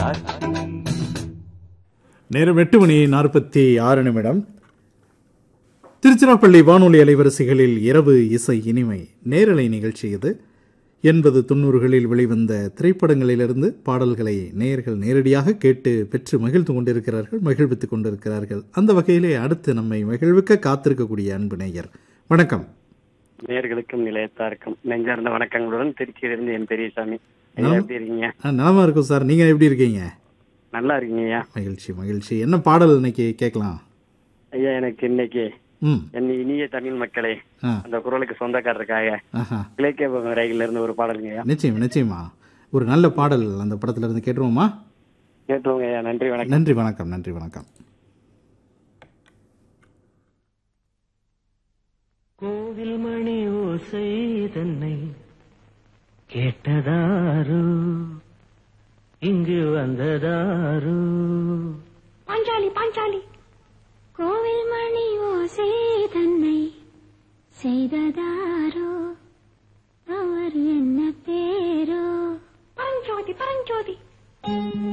சாட்சி நேரம் எட்டு மணி நாற்பத்தி ஆறு நிமிடம் திருச்சிராப்பள்ளி வானொலி அலைவரிசைகளில் இரவு இசை இனிமை நேரலை நிகழ்ச்சி இது எண்பது தொண்ணூறுகளில் வெளிவந்த திரைப்படங்களிலிருந்து பாடல்களை நேயர்கள் நேரடியாக கேட்டு பெற்று மகிழ்ந்து கொண்டிருக்கிறார்கள் மகிழ்வித்துக் கொண்டிருக்கிறார்கள் அந்த வகையிலே அடுத்து நம்மை மகிழ்விக்க காத்திருக்கக்கூடிய அன்பு நேயர் வணக்கம் நேர்களுக்கும் நிலையத்தாருக்கும் நெஞ்சார்ந்த வணக்கங்களுடன் திருச்சியிலிருந்து என் பெரியசாமி ஐயா எப்படி இருக்கீங்க ஆ, நலமா இருக்கும் சார் நீங்க எப்படி இருக்கீங்க நல்லா இருக்கீங்க ஐயா மகிழ்ச்சி மகிழ்ச்சி என்ன பாடல் இன்னைக்கு கேட்கலாம் ஐயா எனக்கு இன்னைக்கு ம் என் இனிய தமிழ் மக்களே ஆ அந்த குரலுக்கு சொந்தக்காரருக்காக ஆஹா கிழக்கே போகும் ரயில்ல இருந்து ஒரு பாடலுங்க ஐயா நிச்சயம் நிச்சயமா ஒரு நல்ல பாடல் அந்த படத்துல இருந்து கேட்டுருவோமா கேட்டுருவோங்க ஐயா நன்றி வணக்கம் நன்றி வணக்கம் நன்றி வணக்கம் கோவில் மணி ஓசை தன்னை கேட்டதாரு இங்கு வந்ததாரு பாஞ்சாலி பாஞ்சாலி கோவில் மணி ஓசை தன்னை செய்ததாரோ அவர் என்ன பேரோ பரஞ்சோதி பரஞ்சோதி